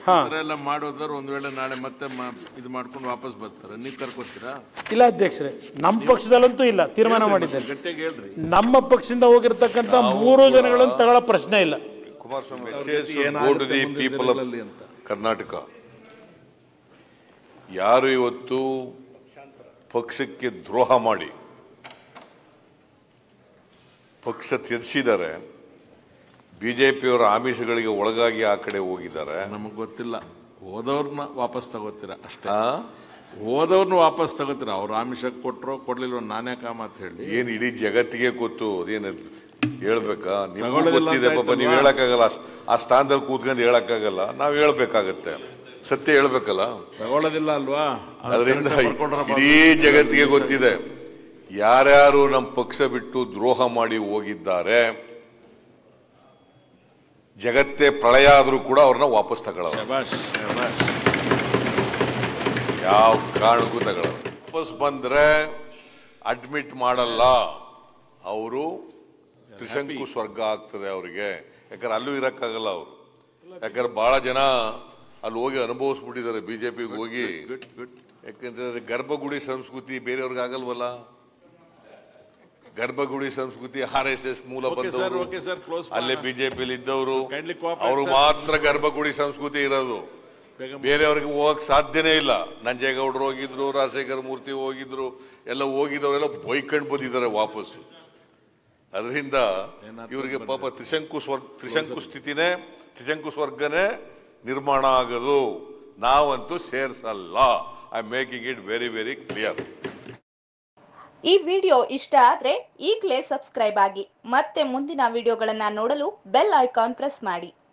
ಹಾ. ಈ ಥರ ಎಲ್ಲ ಮಾಡೋದ್ರ ಒಂದ್ ವೇಳೆ ನಾಳೆ ಮತ್ತೆ ಮಾ- ಇದು ಮಾಡ್ಕೊಂಡು ವಾಪಸ್ ಬರ್ತಾರೆ ನೀವು ಕರ್ಕೊತೀರಾ ಇಲ್ಲ ಅಧ್ಯಕ್ಷರೇ ನಮ್ಮ ಪಕ್ಷದಲ್ಲಂತೂ ಇಲ್ಲ ತೀರ್ಮಾನ ಮಾಡಿದ್ದೇನೆ ಗಟ್ಟಿಯಾಗಿ ಹೇಳ್ರಿ ನಮ್ಮ ಪಕ್ಷದಿಂದ ಹೋಗಿರ್ತಕ್ಕಂಥ ಮೂರು ಜನಗಳನ್ನು ತಗೊಳ್ಳೋ ಪ್ರಶ್ನೆ ಇಲ್ಲ ಕುಮಾರಸ್ವಾಮಿ ಅವ್ರ says ಗತಿ to go to ಏನಾಗುತ್ತೆ the ಮುಂದಿನ people of ದಿನಗಳಲ್ಲಿ ಅಂತ. ಕರ್ನಾಟಕ ಯಾರು ಇವತ್ತು ಪಕ್ಷಕ್ಕೆ ದ್ರೋಹ ಮಾಡಿ ಪಕ್ಷ ತ್ಯಜಿಸಿದ್ದಾರೆ ಬಿಜೆಪಿಯವರ ಆಮಿಷಗಳಿಗೆ ಒಳಗಾಗಿ ಆ ಕಡೆ ಹೋಗಿದ್ದಾರೆ ನಮಗ್ ಗೊತ್ತಿಲ್ಲ ಹೋದವ್ರನ್ನ ವಾಪಸ್ ತಗೋತೀರಾ ಅಷ್ಟೇ ಆ? ಹೋದವ್ರನ್ನ ವಾಪಸ್ ತಗೋತೀರಾ ಅವ್ರ ಆಮಿಷ ಕೊಟ್ರೋ ಕೊಡ್ಲಿಲ್ವ ನಾನೇ ಕಾಮ ಅಂತ ಹೇಳಿ ಏನ್ ಇಡೀ ಜಗತ್ತಿಗೆ ಗೊತ್ತು ಅದೇನು ಹೇಳ್ಬೇಕಾ ನಿಮ್ಗೂ ತಗೊಳ್ಳೋದಿಲ್ಲ ಗೊತ್ತಿದೆ ಅಂತ ಪಾಪ ನೀವು ಆಯ್ತಲ್ವಾ? ಹೇಳಕ್ಕಾಗಲ್ಲ ಆ- ಆ ಸ್ಥಾನದಲ್ಲಿ ಕೂತ್ಕೊಂಡು ಹೇಳಕ್ಕಾಗಲ್ಲ ನಾವ್ ಹೇಳ್ಬೇಕಾಗತ್ತೆ ಸತ್ಯ ಹೇಳ್ಬೇಕಲ್ಲ ತಗೊಳ್ಳೋದಿಲ್ಲ ಅಲ್ವಾ ಅದು ಅದರಿಂದ correct ಆಗಿ ಬರ್ಕೊಂಡ್ರಪ್ಪ. ಇಡೀ ಜಗತ್ತಿಗೆ ಗೊತ್ತಿದೆ ಯಾರ್ಯಾರು ನಮ್ಮ ಪಕ್ಷ ಬಿಟ್ಟು ದ್ರೋಹ ಮಾಡಿ ಹೋಗಿದ್ದಾರೆ ಜಗತ್ತೇ ಪ್ರಳಯ ಆದ್ರೂ ಕೂಡ ಅವ್ರನ್ನ ವಾಪಸ್ ತಗೊಳ್ಳಲ್ಲ ಶಬಾಷ್ ಶಬಾಷ್ ಯಾವ ಕಾರಣಕ್ಕೂ ತಗೊಳ್ಳಲ್ಲ ವಾಪಸ್ ಬಂದ್ರೆ ಅಡ್ಮಿಟ್ ಮಾಡಲ್ಲ ಅವರು ತ್ರಿಶಂಕು ಸ್ವರ್ಗ ಆಗ್ತದೆ ಅವರಿಗೆ ಯಾಕಂದ್ರೆ ಅಲ್ಲೂ ಇರಕ್ಕಾಗಲ್ಲ ಅವರು ಯಾಕಂದ್ರೆ ಬಹಳ ಜನ ಅಲ್ಲಿ ಹೋಗಿ ಅನುಭವಿಸ್ಬಿಟ್ಟಿದ್ದಾರೆ ಬಿಜೆಪಿಗೆ ಹೋಗಿ ಗುಡ್ ಗುಡ್ ಯಾಕಂದ್ರೆ ಗರ್ಭಗುಡಿ ಸಂಸ್ಕೃತಿ ಬೇರೆಯವ್ರಿಗೆ ಆಗಲ್ವಲ್ಲ ಗರ್ಭಗುಡಿ ಸಂಸ್ಕೃತಿ ಆರ್ ಎಸ್ ಎಸ್ ಮೂಲ ಓಕೆ ಸರ್ ಬಂದವರು ಓಕೆ ಸರ್ ಕ್ಲೋಸ್ ಅಲ್ಲೇ ಬಿಜೆಪಿಲಿ ಇದ್ದವರು Kindly cooperate, ಅವರು sir. ಮಾತ್ರ ಗರ್ಭಗುಡಿ ಸಂಸ್ಕೃತಿ ಇರೋದು ಬೇರೆಯವ್ರಿಗೆ ಹೋಗಕ್ ಸಾಧ್ಯನೇ ಇಲ್ಲ ನಂಜೇಗೌಡರು ಹೋಗಿದ್ರು ರಾಜಶೇಖರ ಮೂರ್ತಿ ಹೋಗಿದ್ರು ಎಲ್ಲ ಹೋಗಿದವರೆಲ್ಲ ಬೈಕಂಡ್ ಬಂದಿದ್ದಾರೆ ವಾಪಸ್ ಅದರಿಂದ ಏನಾದ್ರು ಇವರಿಗೆ ಪಾಪ ತ್ರಿಶಂಕು ಸ್ವರ್ಗ ತ್ರಿಶಂಕು ಸ್ಥಿತಿನೇ ತ್ರಿಶಂಕು ಸ್ವರ್ಗನೇ ನಿರ್ಮಾಣ ಆಗೋದು ನಾವಂತೂ ಸೇರ್ಸಲ್ಲ I making it very very clear ಈ ವಿಡಿಯೋ ಇಷ್ಟ ಆದ್ರೆ ಈಗಲೇ ಸಬ್ಸ್ಕ್ರೈಬ್ ಆಗಿ ಮತ್ತೆ ಮುಂದಿನ ವಿಡಿಯೋಗಳನ್ನ ನೋಡಲು ಬೆಲ್ ಐಕಾನ್ ಪ್ರೆಸ್ ಮಾಡಿ